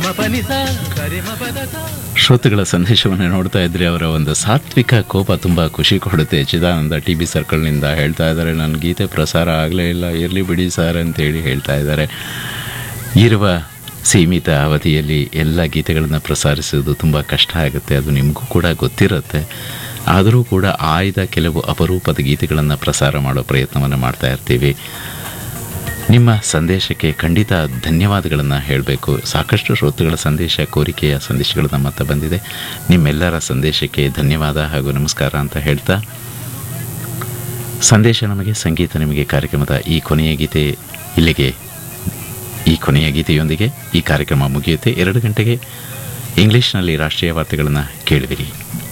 ಮ ಪನಿ ಸ ಗರಿ ಮ ಪದ ಸ ಶ್ರೋತೃಗಳ ಸಂದೇಶವನ್ನು ನೋಡ್ತಾ ಇದ್ರೆ ಅವರ ಒಂದು ಸಾತ್ವಿಕ ಕೋಪ ತುಂಬ ಖುಷಿ ಕೊಡುತ್ತೆ ಚಿದಾನಂದ ಟಿ ಬಿ ಸರ್ಕಲ್ನಿಂದ ಹೇಳ್ತಾ ಇದ್ದಾರೆ ನನ್ನ ಗೀತೆ ಪ್ರಸಾರ ಆಗಲೇ ಇಲ್ಲ ಇರಲಿ ಬಿಡಿ ಸರ್ ಅಂತೇಳಿ ಹೇಳ್ತಾ ಇದ್ದಾರೆ ಇರುವ ಸೀಮಿತ ಅವಧಿಯಲ್ಲಿ ಎಲ್ಲ ಗೀತೆಗಳನ್ನು ಪ್ರಸಾರಿಸೋದು ತುಂಬ ಕಷ್ಟ ಆಗುತ್ತೆ ಅದು ನಿಮಗೂ ಕೂಡ ಗೊತ್ತಿರುತ್ತೆ ಆದರೂ ಕೂಡ ಆಯ್ದ ಕೆಲವು ಅಪರೂಪದ ಗೀತೆಗಳನ್ನು ಪ್ರಸಾರ ಮಾಡೋ ಪ್ರಯತ್ನವನ್ನು ಮಾಡ್ತಾ ಇರ್ತೀವಿ ನಿಮ್ಮ ಸಂದೇಶಕ್ಕೆ ಖಂಡಿತ ಧನ್ಯವಾದಗಳನ್ನು ಹೇಳಬೇಕು ಸಾಕಷ್ಟು ಶ್ರೋತೃಗಳ ಸಂದೇಶ ಕೋರಿಕೆಯ ಸಂದೇಶಗಳು ನಮ್ಮ ಹತ್ರ ಬಂದಿದೆ ನಿಮ್ಮೆಲ್ಲರ ಸಂದೇಶಕ್ಕೆ ಧನ್ಯವಾದ ಹಾಗೂ ನಮಸ್ಕಾರ ಅಂತ ಹೇಳ್ತಾ ಸಂದೇಶ ನಮಗೆ ಸಂಗೀತ ನಿಮಗೆ ಕಾರ್ಯಕ್ರಮದ ಈ ಕೊನೆಯ ಗೀತೆ ಇಲ್ಲಿಗೆ ಈ ಕೊನೆಯ ಗೀತೆಯೊಂದಿಗೆ ಈ ಕಾರ್ಯಕ್ರಮ ಮುಗಿಯುತ್ತೆ ಎರಡು ಗಂಟೆಗೆ ಇಂಗ್ಲಿಷ್ನಲ್ಲಿ ರಾಷ್ಟ್ರೀಯ ವಾರ್ತೆಗಳನ್ನು ಕೇಳುವಿರಿ